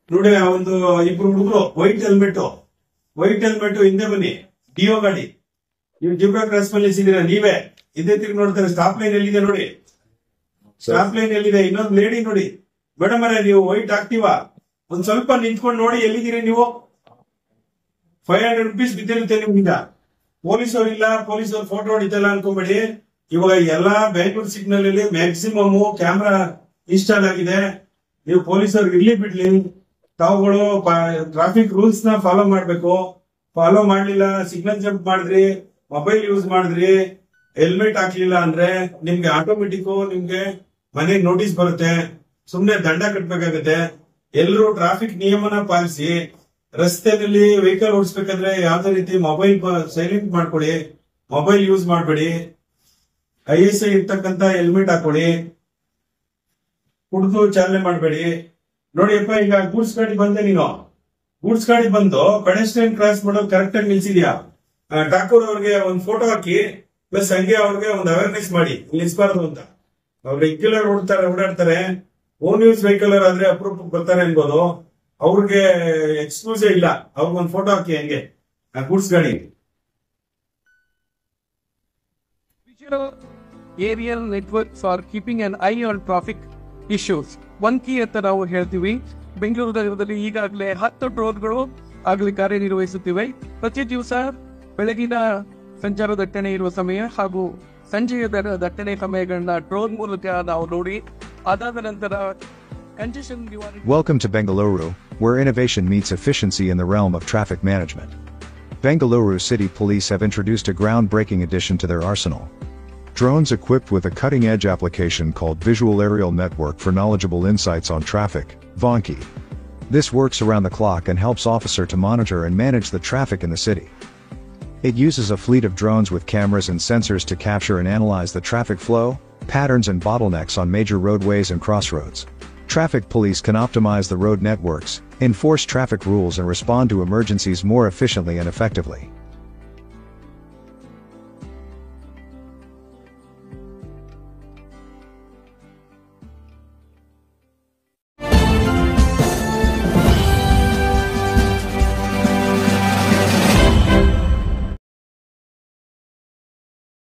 ನೋಡಿ ಆ ಒಂದು ಇಬ್ರು ಹುಡುಗರು ವೈಟ್ ಹೆಲ್ಮೆಟ್ ವೈಟ್ ಹೆಲ್ಮೆಟ್ ಹಿಂದೆ ಬನ್ನಿ ಡಿಯೋ ಗಾಡಿ ನೀವು ಜಿಬ್ರಾ ಕ್ರಾಸ್ ಮೇಲೆ ನಿಲ್ಸಿದ್ದೀರಾ ನೀವೇ ಹಿಂದೆ ತಿರುಗಿ ನೋಡ್ತಾರೆ ಸ್ಟಾಪ್ ಲೈನ್ ಎಲ್ಲಿದೆ ನೋಡಿ ಸ್ಟಾಪ್ ಲೈನ್ ಎಲ್ಲಿದೆ ಇನ್ನೊಂದು ಲೇಡಿ ನೋಡಿ ಮೇಡಮ್ ಅವರೇ ನೀವು ವೈಟ್ ಆಗ್ತೀವಾ ಒಂದ್ ಸ್ವಲ್ಪ ನಿಂತ್ಕೊಂಡು ನೋಡಿ ಎಲ್ಲಿದ್ದೀರಿ ನೀವು ಫೈವ್ ಹಂಡ್ರೆಡ್ ರುಪೀಸ್ ಬಿದ್ದಿರುತ್ತೆ ನಿಮ್ಗಿಂದ ಪೊಲೀಸವ್ರು ಇಲ್ಲ ಪೊಲೀಸವ್ರು ಫೋಟೋ ಹೊಡಿತಲ್ಲ ಅನ್ಕೊಂಬೇಡಿ ಇವಾಗ ಎಲ್ಲಾ ಬೆಂಗಳೂರು ಸಿಗ್ನಲ್ ಅಲ್ಲಿ ಮ್ಯಾಕ್ಸಿಮಮ್ ಕ್ಯಾಮ್ರಾ ಇನ್ಸ್ಟಾಲ್ ಆಗಿದೆ ನೀವು ಪೊಲೀಸರು ಇರ್ಲಿ ಬಿಡ್ಲಿ ತಾವುಗಳು ಟ್ರಾಫಿಕ್ ರೂಲ್ಸ್ ನ ಫಾಲೋ ಮಾಡ್ಬೇಕು ಫಾಲೋ ಮಾಡ್ಲಿಲ್ಲ ಸಿಗ್ನಲ್ ಜಂಪ್ ಮಾಡಿದ್ರಿ ಮೊಬೈಲ್ ಯೂಸ್ ಮಾಡಿದ್ರಿ ಹೆಲ್ಮೆಟ್ ಹಾಕ್ಲಿಲ್ಲ ಅಂದ್ರೆ ನಿಮ್ಗೆ ಆಟೋಮೆಟಿಕ್ ನಿಮ್ಗೆ ಮನೆಗೆ ನೋಟಿಸ್ ಬರುತ್ತೆ ಸುಮ್ನೆ ದಂಡ ಕಟ್ಬೇಕಾಗತ್ತೆ ಎಲ್ಲರೂ ಟ್ರಾಫಿಕ್ ನಿಯಮನ ಪಾಲಿಸಿ ರಸ್ತೆಯಲ್ಲಿ ವೆಹಿಕಲ್ ಓಡಿಸ್ಬೇಕಾದ್ರೆ ಯಾವ್ದೇ ರೀತಿ ಮೊಬೈಲ್ ಸೈಲೆಂಟ್ ಮಾಡ್ಕೊಡಿ ಮೊಬೈಲ್ ಯೂಸ್ ಮಾಡಬೇಡಿ ಐ ಎಸ್ ಐ ಇರ್ತಕ್ಕಂತ ಹೆಲ್ಮೆಟ್ ಹಾಕೊಳ್ಳಿ ಕುಡಿದು ಚಾಲನೆ ಮಾಡಬೇಡಿ ನೋಡಿಯಪ್ಪ ಈಗ ಗೂಡ್ಸ್ ಗಾಡಿ ಬಂದೆ ನೀನು ಗೂಡ್ಸ್ ಗಾಡಿ ಬಂದು ಪೆಡೆಸ್ಟ್ರಿಯನ್ ಕ್ರಾಸ್ ಮಾಡೋದು ಕರೆಕ್ಟ್ ಆಗಿ ನಿಲ್ಸಿದ್ಯಾ ಆ, ಠಾಕೂರ್ ಅವ್ರಿಗೆ ಒಂದ್ ಫೋಟೋ ಹಾಕಿ ಪ್ಲಸ್ ಹಂಗೆ ಅವ್ರಿಗೆ ಒಂದು ಅವೇರ್ನೆಸ್ ಮಾಡಿ ಇಲ್ಲಿ ನಿಲ್ಸ್ಬಾರ್ದು ಅಂತ ಅವ್ರು ರೆಗ್ಯುಲರ್ ಓಡ್ತಾರೆ ಓಡಾಡ್ತಾರೆ ಓನ್ ಯೂಸ್ ವೆಹಿಕಲ್ ಆದ್ರೆ ಅಪ್ರೂಪ್ ಬರ್ತಾರೆ ಅನ್ಬೋದು ಅವ್ರಿಗೆ ಎಕ್ಸ್ಕ್ಯೂಸೇ ಇಲ್ಲ ಅವ್ರಿಗೆ ಒಂದು ಫೋಟೋ ಹಾಕಿ ಹಂಗೆ ಗೂಡ್ಸ್ ಗಾಡಿ Visual aerial networks are keeping an eye on traffic issues. One key ಅಂತ ನಾವು ಹೇಳ್ತೀವಿ ಬೆಂಗಳೂರು ನಗರದಲ್ಲಿ ಈಗಾಗಲೇ ಹತ್ತು ಡ್ರೋನ್ಗಳು ಆಗಲೇ ಕಾರ್ಯನಿರ್ವಹಿಸುತ್ತಿವೆ ಪ್ರತಿ ದಿವಸ ಬೆಳಗಿನ ಸಂಚಾರ ದಟ್ಟಣೆ ಇರುವ ಸಮಯ ಹಾಗೂ ಸಂಜೆಯ ದರ- ದಟ್ಟಣೆ ಸಮಯಗಳನ್ನ ಡ್ರೋನ್ ಮೂಲಕ ನಾವು ನೋಡಿ ಅದಾದ ನಂತರ ಕಂಜೆಷನ್ ನಿವಾರಣೆ Welcome to Bengaluru, where innovation meets efficiency in the realm of traffic management. Bengaluru City Police have introduced a groundbreaking addition to their arsenal. Drones equipped with a cutting edge application called Visual Aerial Network for Knowledgeable Insights on Traffic, Vonki. This works around the clock and helps officer to monitor and manage the traffic in the city. It uses a fleet of drones with cameras and sensors to capture and analyze the traffic flow, patterns, and bottlenecks on major roadways and crossroads. Traffic police can optimize the road networks, enforce traffic rules, and respond to emergencies more efficiently and effectively.